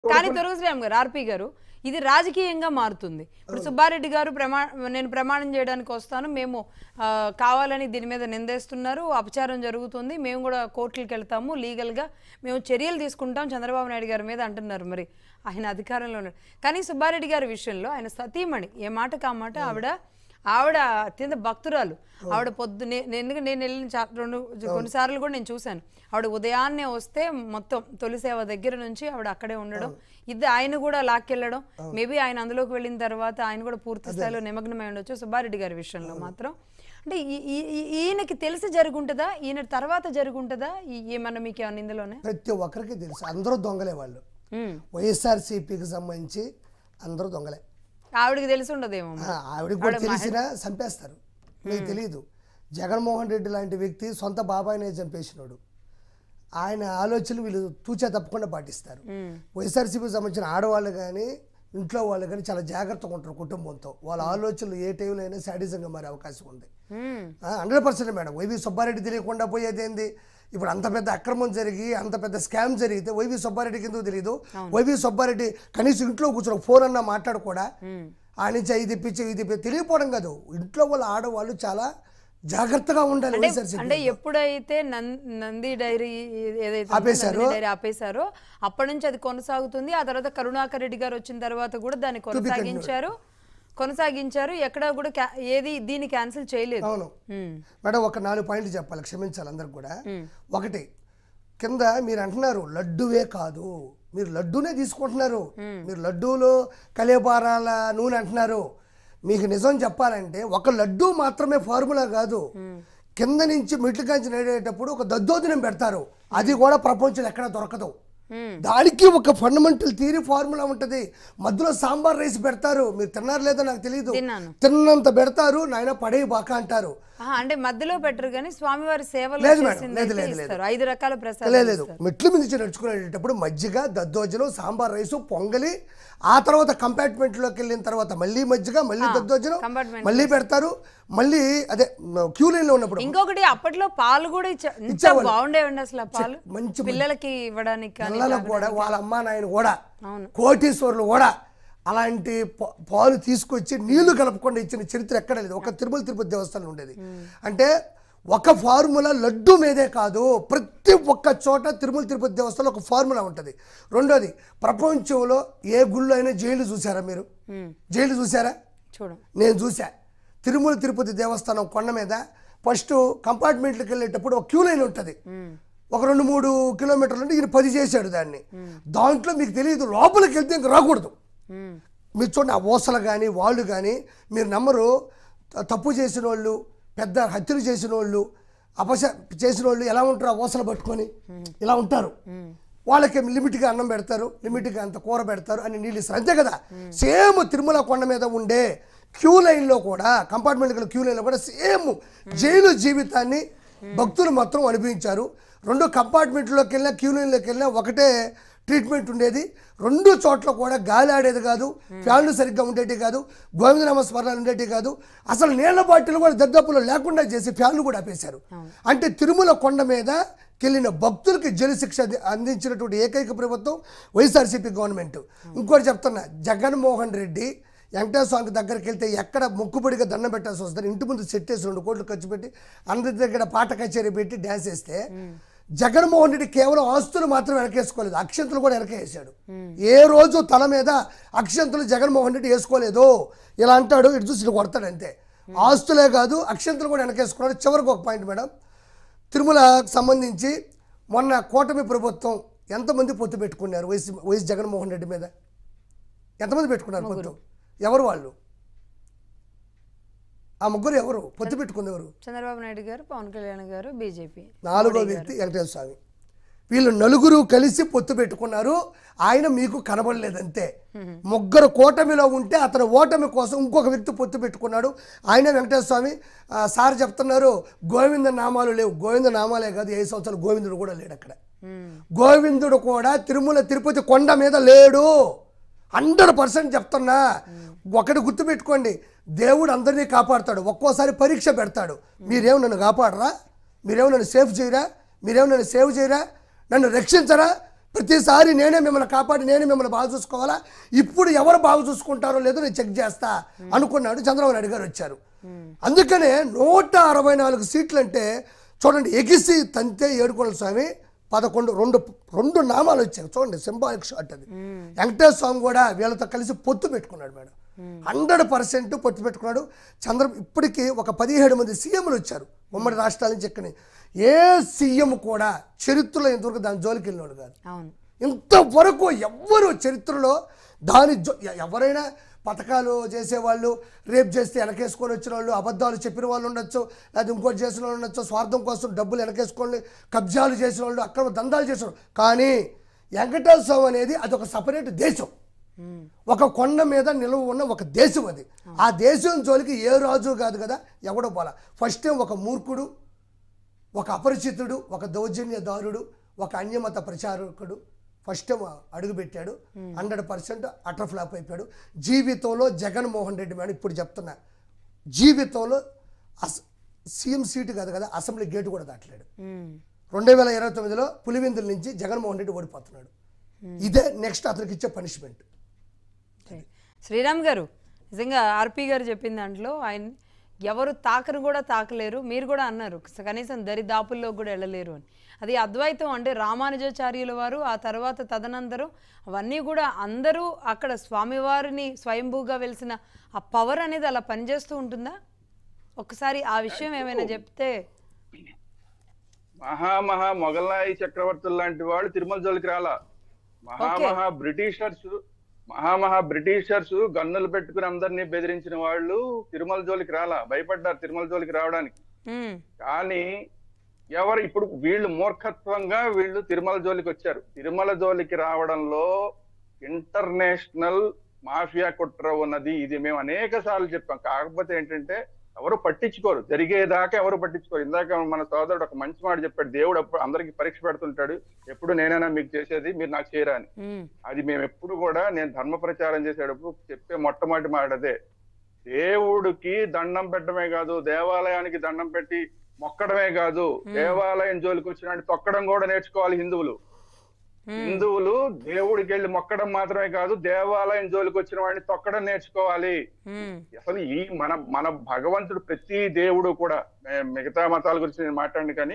కానీ దుర్గ శ్రీరామ్ గారు ఆర్పి గారు ఇది రాజకీయంగా మారుతుంది ఇప్పుడు సుబ్బారెడ్డి గారు ప్రమా నేను ప్రమాణం చేయడానికి వస్తాను మేము ఆ, కావాలని దీని మీద నిందేస్తున్నారు అపచారం జరుగుతుంది మేము కూడా కోర్టులకు వెళ్తాము లీగల్గా మేము చర్యలు తీసుకుంటాం చంద్రబాబు నాయుడు గారి మీద అంటున్నారు మరి ఆయన అధికారంలో ఉన్నారు కానీ సుబ్బారెడ్డి గారి విషయంలో ఆయన సతీమణి ఏ మాటకు ఆ మాట ఆవిడ ఆవిడ అత్యంత భక్తురాలు ఆవిడ పొద్దునే నేను ఎందుకంటే నేను వెళ్ళిన చా- రెండు కొన్నిసార్లు కూడా నేను చూశాను ఆవిడ ఉదయాన్నే వస్తే మొత్తం తొలి సేవ దగ్గర నుంచి ఆవిడ అక్కడే ఉండడం ఇది ఆయన కూడా లాక్కెళ్ళడం మేబీ ఆయన అందులోకి వెళ్ళిన తర్వాత ఆయన కూడా పూర్తి స్థాయిలో నిమగ్నమై ఉండొచ్చు సుబ్బారెడ్డి గారి విషయంలో మాత్రం అంటే ఈ- ఈ- ఈ- ఈయనకి తెలిసి జరుగుంటుందా ఈయన తర్వాత జరుగుంటుందా ఈ- ఏమన్నా మీకు ఏమన్నా ఇందులోనే ప్రతి ఒక్కరికి తెలుసు అందరూ దొంగలే వాళ్ళు ఉమ్. వైఎస్ఆర్సీపీకి సంబంధించి అందరూ దొంగలే ఆవిడకి తెలిసి ఉండదేమో ఆ, ఆవిడకి కూడా తెలిసినా చంపేస్తారు మీకు తెలియదు జగన్మోహన్ రెడ్డి లాంటి వ్యక్తి సొంత బాబాయినే చంపేసినాడు ఆయన ఆలోచనలు వీళ్ళు తూచా తప్పకుండా పాటిస్తారు వైఎస్ఆర్సీపీకి సంబంధించిన ఆడవాళ్ళు కానీ ఇంట్లో వాళ్ళు కానీ చాలా జాగ్రత్తగా ఉంటారు కుటుంబంతో వాళ్ళ ఆలోచనలు ఏ టైంలో అయినా శాడిజంగా మారే అవకాశం ఉంది um. Hundred percent madam Y V Subbareddy తెలియకుండా పోయేది ఏంది ఇప్పుడు అంత పెద్ద అక్రమం జరిగి అంత పెద్ద స్కామ్ జరిగితే వైవి సుబ్బారెడ్డికి ఎందుకు తెలియదు వైవి సుబ్బారెడ్డి కనీసం ఇంట్లో కూర్చొని ఫోన్ అన్నా మాట్లాడు కూడా ఆ నుంచి ఇది తెప్పించి ఇది తెప్పించి తెలియకపోవడం కాదు ఇంట్లో వాళ్ళ ఆడవాళ్ళు చాలా జాగ్రత్తగా ఉండాలి వైఎస్ఆర్సీపీ అంటే ఎప్పుడైతే నం- నంది డైరీ ఏదైతే ఉందో, ఆపేశారో? నంది డైరీ ఆపేశారో అప్పటి నుంచి అది కొనసాగుతుంది ఆ తర్వాత కరుణాకర్ రెడ్డి గారు వచ్చిన తర్వాత కూడా దాన్ని కొనసాగించారు కొనసాగించారు ఎక్కడ కూడా క్యా- ఏది దీన్ని క్యాన్సిల్ చేయలేదు అవును ఉమ్, మేడం ఒక నాలుగు పాయింట్లు చెప్పాలి క్షమించాలి అందరికి కూడా ఒకటి కింద మీరు అంటున్నారు లడ్డువే కాదు మీరు లడ్డూనే తీసుకుంటున్నారు మీరు లడ్డూలో కలియపారాల నూనె అంటున్నారు మీకు నిజం చెప్పాలంటే ఒక లడ్డూ మాత్రమే ఫార్ములా కాదు కింద నుంచి మెట్లు కాంచి నడిచేటప్పుడు ఒక దద్దోజనం పెడతారు అది కూడా ప్రపంచంలో ఎక్కడ దొరకదు ఉమ్. దానికి ఒక ఫండమెంటల్ థియరీ ఫార్ములా ఉంటది మధ్యలో సాంబార్ రైస్ పెడతారు మీరు తిన్నారు లేదో నాకు తెలియదు తిన్నాను. తిన్నంత పెడతారు నాయన పడే బాక అంటారు ఆహా, అంటే మధ్యలో పెట్టరు కానీ స్వామివారి సేవలు లేదు మేడం, చేసింది లేదు, అయితే లేదు, లేదు. ఇస్తారు ఐదు రకాల లేదు ప్రసాదాలు లేదు మెట్ల మీద నుంచి నడుచుకునేటప్పుడు మజ్జిగ దద్దోజనం సాంబార్ రైసు పొంగలి ఆ తర్వాత కంపార్ట్మెంట్ లోకి వెళ్ళిన తర్వాత మళ్ళీ మజ్జిగ మళ్ళీ దద్దోజనం compartment మళ్ళీ పెడతారు మళ్ళీ అదే క్యూ లైన్ లో ఉన్నప్పుడు ఇంకొకటి అప్పట్లో పాలు కూడా ఇచ్చా ఎంత ఇచ్చేవాళ్ళు. బాగుండేవండి అసలు ఆ పాలు మంచి పిల్లలకి ఇవ్వడానికి కానీ పిల్లలకు కూడా వాళ్ళ అమ్మా నాయన కూడా అవును. కోటీశ్వరులు కూడా అలాంటి పా- పాలు తీసుకొచ్చి నీళ్లు కలపకుండా ఇచ్చిన చరిత్ర ఎక్కడ లేదు ఒక తిరుమల తిరుపతి దేవస్థానం ఉండేది అంటే ఒక ఫార్ములా లడ్డు మీదే కాదు ప్రతి ఒక్క చోట తిరుమల తిరుపతి దేవస్థానంలో ఒక ఫార్ములా ఉంటుంది రెండోది ప్రపంచంలో ఏ గుళ్ళు అయినా జైలు చూసారా మీరు జైలు చూసారా చూడం నేను చూసా తిరుమల తిరుపతి దేవస్థానం కొండ మీద ఫస్ట్ కంపార్ట్మెంట్లకు వెళ్ళేటప్పుడు ఒక క్యూ లైన్ ఉంటుంది ఒక రెండు మూడు కిలోమీటర్లు ఉంటే ఈయన పది చేశాడు దాన్ని దాంట్లో మీకు తెలియదు లోపలికి వెళ్తే ఇంక రాకూడదు ఉమ్. మీరు చూడండి ఆ ఓసలు కానీ వాళ్ళు కానీ మీరు నమ్మరు త- తప్పు చేసిన వాళ్ళు పెద్ద హత్యలు చేసిన వాళ్ళు అపశ చేసిన వాళ్ళు ఎలా ఉంటారు ఆ ఓసలు పట్టుకొని ఇలా ఉంటారు వాళ్ళకి లిమిట్గా అన్నం పెడతారు లిమిట్గా అంత కూర పెడతారు అని నీళ్ళు ఇస్తారు అంతే కదా సేమ్ తిరుమల కొండ మీద ఉండే క్యూ లైన్లో కూడా కంపార్ట్మెంట్ క్యూ లైన్లో కూడా సేమ్ జైలు జీవితాన్ని భక్తులు మొత్తం అనుభవించారు రెండు కంపార్ట్మెంట్లోకి వెళ్ళినా క్యూ లైన్లోకి వెళ్ళినా ఒకటే ట్రీట్మెంట్ ఉండేది రెండు చోట్ల కూడా గాలి ఆడేది కాదు ఫ్యాన్లు సరిగ్గా ఉండేటి కాదు గోవిందనామ స్మరణలు ఉండేటి కాదు అసలు నీళ్ల బాటిల్ కూడా దద్దప్పులు లేకుండా చేసి ఫ్యాన్లు కూడా ఆపేశారు అంటే తిరుమల కొండ మీద కెళ్ళిన భక్తులకి జైలు శిక్ష అంది- అందించినటువంటి ఏకైక ప్రభుత్వం వైఎస్ఆర్సీపీ గవర్నమెంట్ ఇంకోటి చెప్తున్నా జగన్మోహన్ రెడ్డి వెంకటేశ్వర స్వామి దగ్గరికి వెళ్తే ఎక్కడ మొక్కుబడిగా దండం పెట్టాల్సి వస్తుంది ఇంటి ముందు సెట్ వేసి రెండు కోట్లు ఖర్చు పెట్టి అందరి దగ్గర పాట కచేరీ పెట్టి డ్యాన్స్ వేస్తే జగన్మోహన్ రెడ్డి కేవలం ఆస్తులు మాత్రం వెనకేసుకోలేదు అక్షంతలు కూడా వెనకేసాడు ఏ రోజు తల మీద అక్షంతలు జగన్మోహన్ రెడ్డి వేసుకోలేదు ఇలా అంటాడు ఇటు చూసి ఇటు కొడతాడు అంతే ఆస్తులే కాదు అక్షంతలు కూడా వెనకేసుకున్నాడు చివరికి ఒక పాయింట్ మేడం తిరుమలకు సంబంధించి మొన్న కూటమి ప్రభుత్వం ఎంతమంది పొత్తు పెట్టుకున్నారు వైఎస్ వైఎస్ జగన్మోహన్ రెడ్డి మీద ఎంతమంది పెట్టుకున్నారు పొత్తు ఎవరు వాళ్ళు ఆ ముగ్గురు ఎవరు పొత్తు పెట్టుకుంది ఎవరు చంద్రబాబు నాయుడు గారు పవన్ కళ్యాణ్ గారు బీజేపీ నాలుగో వ్యక్తి వెంకటేశ్వర స్వామి వీళ్ళు నలుగురు కలిసి పొత్తు పెట్టుకున్నారు ఆయన మీకు కనబడలేదంతే ముగ్గురు కూటమిలో ఉంటే అతను ఓటమి కోసం ఇంకొక వ్యక్తి పొత్తు పెట్టుకున్నాడు ఆయన వెంకటేశ్వర స్వామి ఆ, సార్ చెప్తున్నారు గోవింద నామాలు లేవు గోవింద నామాలే కాదు ఏ సంవత్సరాలు గోవిందుడు కూడా లేడు అక్కడ గోవిందుడు కూడా తిరుమల తిరుపతి కొండ మీద లేడు హండ్రెడ్ పర్సెంట్ చెప్తున్నా ఒకటి గుర్తుపెట్టుకోండి దేవుడు అందరినీ కాపాడుతాడు ఒక్కోసారి పరీక్ష పెడతాడు మీరేమో నన్ను కాపాడరా మీరేమో నన్ను సేఫ్ చేయరా మీరేమో నన్ను సేవ్ చేయరా నన్ను రక్షించరా ప్రతిసారి నేనే మిమ్మల్ని కాపాడి నేనే మిమ్మల్ని బాగా చూసుకోవాలా ఇప్పుడు ఎవరు బాగా చూసుకుంటారో లేదో నేను చెక్ చేస్తా అనుకున్నాడు చంద్రబాబు నాయుడు గారు వచ్చారు అందుకనే నూట అరవై నాలుగు సీట్లు అంటే చూడండి ఎగిసి తంతే ఏడుకోళ్ళ స్వామి పదకొండు రెండు రెండు నామాలు వచ్చాయి చూడండి సింబాలిక్ షాట్ అది వెంకటేశ్వర స్వామి కూడా వీళ్ళతో కలిసి పొత్తు పెట్టుకున్నాడు మేడం హండ్రెడ్ పర్సెంట్ పొత్తు పెట్టుకున్నాడు చంద్ర ఇప్పటికీ ఒక పదిహేడు మంది సీఎంలు వచ్చారు ఉమ్మడి రాష్ట్రాల నుంచి ఎక్కడి ఏ సీఎం కూడా చరిత్రలో ఇంతవరకు దాని జోలికి వెళ్ళినాడు కాదు అవును ఇంతవరకు ఎవ్వరు చరిత్రలో దాని జో ఎ- ఎవరైనా పథకాలు చేసేవాళ్ళు రేప్ చేస్తే వెనకేసుకొని వచ్చిన వాళ్ళు అబద్ధాలు చెప్పిన వాళ్ళు ఉండొచ్చు లేదా ఇంకోటి చేసిన వాళ్ళు ఉండొచ్చు స్వార్థం కోసం డబ్బులు వెనకేసుకొని కబ్జాలు చేసిన వాళ్ళు అక్రమ దందాలు చేసిన వాళ్ళు కానీ వెంకటేశ్వర స్వామి అనేది అది ఒక సపరేట్ దేశం ఒక కొండ మీద నిలువ ఉన్న ఒక దేశం అది ఆ దేశం జోలికి ఏ రాజు కాదు కదా ఎవడో పోలా ఫస్ట్ టైం ఒక మూర్ఖుడు ఒక అపరిచితుడు ఒక దౌర్జన్యదారుడు ఒక అన్యమత ప్రచారకుడు ఫస్ట్ టైం అడుగుపెట్టాడు హండ్రెడ్ పర్సెంట్ అటర్ ఫ్లాప్ అయిపోయాడు జీవితంలో జగన్మోహన్ రెడ్డి మేడం ఇప్పుడు చెప్తున్నా జీవితంలో అస్ సీఎం సీటు కాదు కదా అసెంబ్లీ గేటు కూడా దాటలేడు ఉమ్. రెండు వేల ఇరవై తొమ్మిదిలో పులివెందుల నుంచి జగన్మోహన్ రెడ్డి ఓడిపోతున్నాడు ఇదే నెక్స్ట్ అతనికి ఇచ్చే పనిష్మెంట్ Okay. శ్రీరామ్ గారు నిజంగా ఆర్పి గారు చెప్పిన దాంట్లో ఆయన ఎవరు తాకరు కూడా తాకలేరు మీరు కూడా అన్నారు కనీసం దరిదాపుల్లో కూడా వెళ్ళలేరు అని అది అద్వైతం అంటే రామానుజాచార్యుల వారు ఆ తర్వాత తదనంతరం అవన్నీ కూడా అందరూ అక్కడ స్వామివారిని స్వయంభూగా వెలిసిన ఆ పవర్ అనేది అలా పనిచేస్తూ ఉంటుందా ఒకసారి ఆ విషయం ఏమైనా చెప్తే మహా మహా మొఘలాయి చక్రవర్తులు లాంటి వాళ్ళు తిరుమల జోలికి రాలా మహా Okay. మహా బ్రిటిషర్స్ మహా మహా బ్రిటిషర్స్ గన్నులు పెట్టుకుని అందరినీ బెదిరించిన వాళ్ళు తిరుమల జోలికి రాలా భయపడ్డారు తిరుమల జోలికి రావడానికి ఉమ్, కానీ ఎవరు ఇప్పుడు వీళ్ళు మూర్ఖత్వంగా వీళ్ళు తిరుమల జోలికి వచ్చారు తిరుమల జోలికి రావడంలో ఇంటర్నేషనల్ మాఫియా కుట్ర ఉన్నది ఇది మేము అనేక సార్లు చెప్పాం కాకపోతే ఏంటంటే ఎవరు పట్టించుకోరు జరిగేదాకా ఎవరు పట్టించుకోరు ఇందాక మన సోదరుడు ఒక మంచి మాట చెప్పాడు దేవుడు అప్పుడు అందరికి పరీక్ష పెడుతుంటాడు ఎప్పుడు నేనైనా మీకు చేసేది మీరు నాకు చేయరా అని ఉమ్, అది మేము ఎప్పుడు కూడా నేను ధర్మ ప్రచారం చేసేటప్పుడు చెప్పే మొట్టమొదటి మాట అదే దేవుడికి దండం పెట్టడమే కాదు దేవాలయానికి దండం పెట్టి మొక్కడమే కాదు దేవాలయం జోలికి వచ్చినట్టు తొక్కడం కూడా నేర్చుకోవాలి హిందువులు హిందువులు దేవుడికి వెళ్ళి మొక్కడం మాత్రమే కాదు దేవాలయం జోలికి వచ్చిన వాడిని తొక్కడం నేర్చుకోవాలి ఉమ్, అసలు ఈ మన మన భగవంతుడు ప్రతి దేవుడు కూడా మే- మిగతా మతాల గురించి నేను మాట్లాడిన కానీ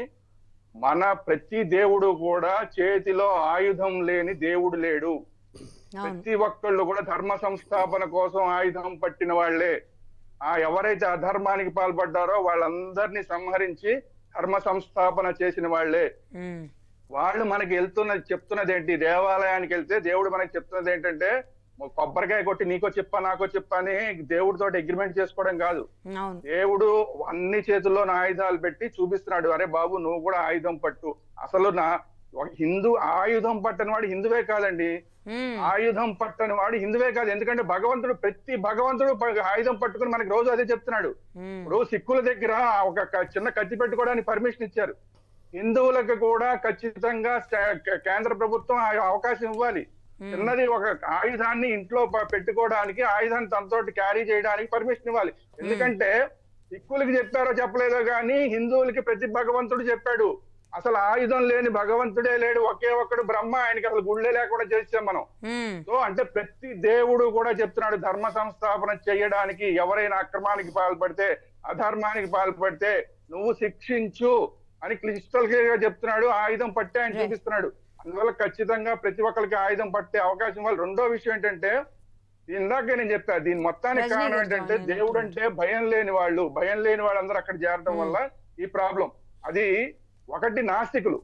మన ప్రతి దేవుడు కూడా చేతిలో ఆయుధం లేని దేవుడు లేడు అవును ప్రతి ఒక్కళ్ళు కూడా ధర్మ సంస్థాపన కోసం ఆయుధం పట్టిన వాళ్ళే ఆ ఎవరైతే అధర్మానికి పాల్పడ్డారో వాళ్ళందరినీ సంహరించి ధర్మ సంస్థాపన చేసిన వాళ్ళే ఉమ్, వాళ్ళు మనకి వెళ్తున్నది చెప్తున్నది ఏంటి దేవాలయానికి వెళ్తే దేవుడు మనకి చెప్తున్నది ఏంటంటే "ఓ కొబ్బరికాయ కొట్టి నీకో చెప్పా నాకో చెప్పా అని దేవుడితో అగ్రిమెంట్ చేసుకోవడం కాదు అవును దేవుడు అన్ని చేతుల్లో నా ఆయుధాలు పెట్టి చూపిస్తున్నాడు అరే బాబు నువ్వు కూడా ఆయుధం పట్టు అసలు నా ఒక హిందూ ఆయుధం పట్టని వాడు హిందువే కాదండి ఉమ్, ఆయుధం పట్టని వాడు హిందువే కాదు ఎందుకంటే భగవంతుడు ప్రతి భగవంతుడు ప- ఆయుధం పట్టుకుని మనకి రోజు అదే చెప్తున్నాడు ఉమ్, ఇప్పుడు సిక్కుల దగ్గర ఒక క- చిన్న కత్తి పెట్టుకోవడానికి పర్మిషన్ ఇచ్చారు హిందువులకు కూడా ఖచ్చితంగా స్ట- కేంద్ర ప్రభుత్వం ఆ అవకాశం ఇవ్వాలి చిన్నది ఒక ఆయుధాన్ని ఇంట్లో ప- పెట్టుకోవడానికి ఆయుధాన్ని తనతోటి క్యారీ చేయడానికి పర్మిషన్ ఇవ్వాలి ఎందుకంటే సిక్కులకి చెప్పారో చెప్పలేదో కానీ హిందువులకి ప్రతి భగవంతుడు చెప్పాడు అసలు ఆయుధం లేని భగవంతుడే లేడు ఒకే ఒక్కడు బ్రహ్మ ఆయనకి అసలు గుళ్ళే లేకుండా చేసాం మనం ఉమ్, సో అంటే ప్రతి దేవుడు కూడా చెప్తున్నాడు ధర్మ సంస్థాపన చేయడానికి ఎవరైనా అక్రమానికి పాల్పడితే అధర్మానికి పాల్పడితే నువ్వు శిక్షించు అని క్లిస్టల్ క్లియర్ గా చెప్తున్నాడు ఆయుధం పట్టే ఆయన చూపిస్తున్నాడు అందువల్ల ఖచ్చితంగా ప్రతి ఒక్కరికి ఆయుధం పట్టే అవకాశం ఇవ్వాలి రెండో విషయం ఏంటంటే ఇందాకే నేను చెప్పా దీని మొత్తానికి రజనీ కారణం గారు ఏంటంటే అవునండి. దేవుడు అంటే భయం లేని వాళ్ళు భయం లేని వాళ్ళందరూ అక్కడ చేరడం వల్ల ఈ ప్రాబ్లం అది ఒకటి నాస్తికులు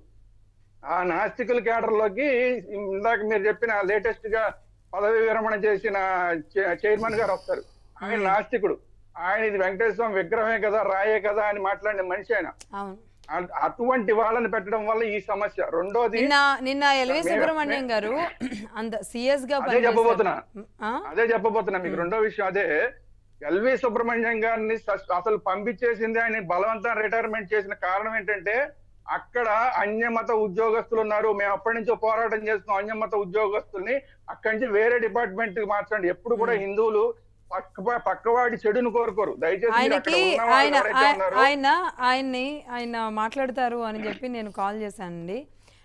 ఆ నాస్తికుల కేడర్ లోకి ఇందాక మీరు చెప్పిన లేటెస్ట్ గా పదవి విరమణ చేసిన చే- చైర్మన్ గారు వస్తారు ఆయన నాస్తికుడు ఆయన ఇది వెంకటేశ్వర స్వామి విగ్రహమే కదా రాయే కదా అని మాట్లాడిన మనిషి ఆయన అవును అ- అటువంటి వాళ్ళని పెట్టడం వల్ల ఈ సమస్య రెండోది నిన్న నిన్న ఎల్వి మే- సుబ్రహ్మణ్యం గారు అంత సిఎస్ గా అదే పనిచేశారు. చెప్పబోతున్నా ఆ? అదే చెప్పబోతున్నా మీకు రెండో విషయం అదే ఎల్వి సుబ్రహ్మణ్యం గారిని సస్- అసలు పంపించేసింది ఆయన బలవంతం రిటైర్మెంట్ చేసిన కారణం ఏంటంటే అక్కడ అన్యమత ఉద్యోగస్తులు ఉన్నారు మేము అప్పటి నుంచో పోరాటం చేస్తున్నాం అన్యమత ఉద్యోగస్తుల్ని అక్కడి నుంచి వేరే డిపార్ట్మెంట్ కి మార్చండి ఎప్పుడు కూడా హిందువులు పక్క పక్కవాడి చెడును కోరుకోరు దయచేసి మీరు అక్కడ ఆయనకి ఉన్న వాళ్ళు ఆయన ఎవరైతే ఆయ- ఉన్నారో ఆయన ఆయన్ని ఆయన మాట్లాడతారు అని చెప్పి నేను కాల్ చేశానండి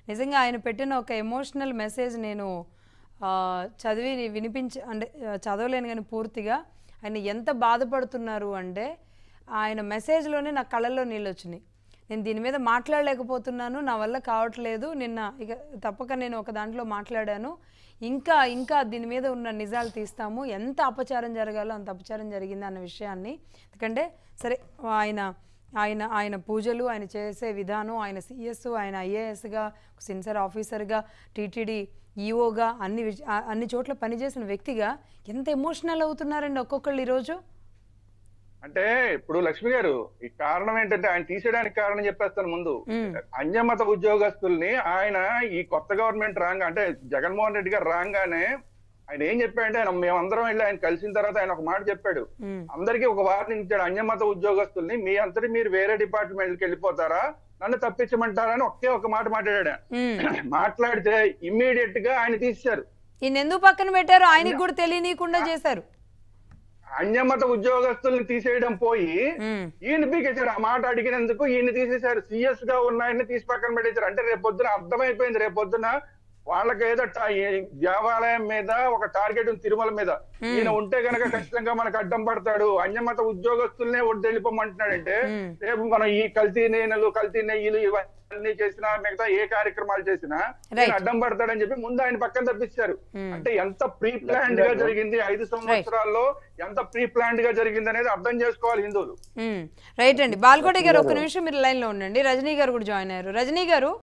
నిజంగా ఆయన పెట్టిన ఒక ఎమోషనల్ మెసేజ్ నేను ఆ, చదివి వినిపించ అంటే ఆ, చదవలేను కానీ పూర్తిగా ఆయన ఎంత బాధపడుతున్నారు అంటే ఆయన మెసేజ్లోనే నా కళ్ళల్లో నీళ్ళు వచ్చినాయి నేను దీని మీద మాట్లాడలేకపోతున్నాను నా వల్ల కావట్లేదు నిన్న ఇక తప్పక నేను ఒక దాంట్లో మాట్లాడాను ఇంకా ఇంకా దీని మీద ఉన్న నిజాలు తీస్తాము ఎంత అపచారం జరగాలో అంత అపచారం జరిగింది అన్న విషయాన్ని ఎందుకంటే సరే ఆయన ఆయన ఆయన పూజలు ఆయన చేసే విధానం ఆయన సిఎస్ ఆయన ఐఏఎస్గా సిన్సర్ ఆఫీసర్గా టీటీడీ ఈఓగా అన్ని విష- ఆ- అన్ని చోట్ల పనిచేసిన వ్యక్తిగా ఎంత ఎమోషనల్ అవుతున్నారండి ఒక్కొక్కళ్ళు ఈరోజు అంటే ఇప్పుడు లక్ష్మి గారు ఈ కారణం ఏంటంటే ఆయన తీసేయడానికి కారణం చెప్పేస్తాను ముందు మ్మ్. అన్యమత ఉద్యోగస్తుల్ని ఆయన ఈ కొత్త గవర్నమెంట్ రాంగ్ అంటే జగన్మోహన్ రెడ్డి గారు రాగానే ఆయన ఏం చెప్పాడంటే ఆయన మేమందరం వెళ్ళి ఆయన కలిసిన తర్వాత ఆయన ఒక మాట చెప్పాడు మ్మ్. అందరికీ ఒక వార్నింగ్ ఇచ్చాడు అన్యమత ఉద్యోగస్తుల్ని మీ అంతటి మీరు వేరే డిపార్ట్మెంట్కి వెళ్ళిపోతారా నన్ను తప్పించమంటారా అని ఒకే ఒక మాట మాట్లాడాడు ఆయన. మ్మ్. మాట్లాడితే ఇమ్మీడియట్ గా ఆయన తీశారు ఈయన ఎందుకు పక్కన పెట్టారు ఆయనకి కూడా తెలియనీయకుండా చేశారు అన్యమత ఉద్యోగస్తుల్ని తీసేయడం పోయి మ్మ్. ఈయన పీకేశారు ఆ మాట అడిగినందుకు ఈయన తీసేశారు సిఎస్ గా ఉన్న ఆయన్ని తీసి పక్కన పెట్టేశారు అంటే రేపు పొద్దున అర్థమైపోయింది రేపు పొద్దున వాళ్ళకి ఏదో టా- ఈ దేవాలయం మీద ఒక టార్గెట్ ఉంది తిరుమల మీద ఈయన ఉంటే గనక ఖచ్చితంగా మనకు అడ్డం పడతాడు అన్యమత ఉద్యోగస్తుల్నే ఒడ్డు వెళ్ళిపోమంటున్నాడంటే మ్మ్. రేపు మనం ఈ కల్తీ నేనలు కల్తీ నెయ్యిలు ఇవన్నీ చేసినా మిగతా ఏ కార్యక్రమాలు చేసినా ఈయన Right. అడ్డం పడతాడని చెప్పి ముందు ఆయన పక్కన తప్పించారు మ్మ్. అంటే ఎంత ప్రీ ప్లాన్డ్ గా జరిగింది ఐదు సంవత్సరాల్లో ఎంత ప్రీ ప్లాన్డ్ గా జరిగింది అనేది అర్థం చేసుకోవాలి హిందువులు మ్మ్. రైట్ అండి బాల్కోటి గారు ఒక్క నిమిషం మీరు లైన్లో ఉండండి రజనీ గారు కూడా జాయిన్ అయ్యారు రజనీ గారు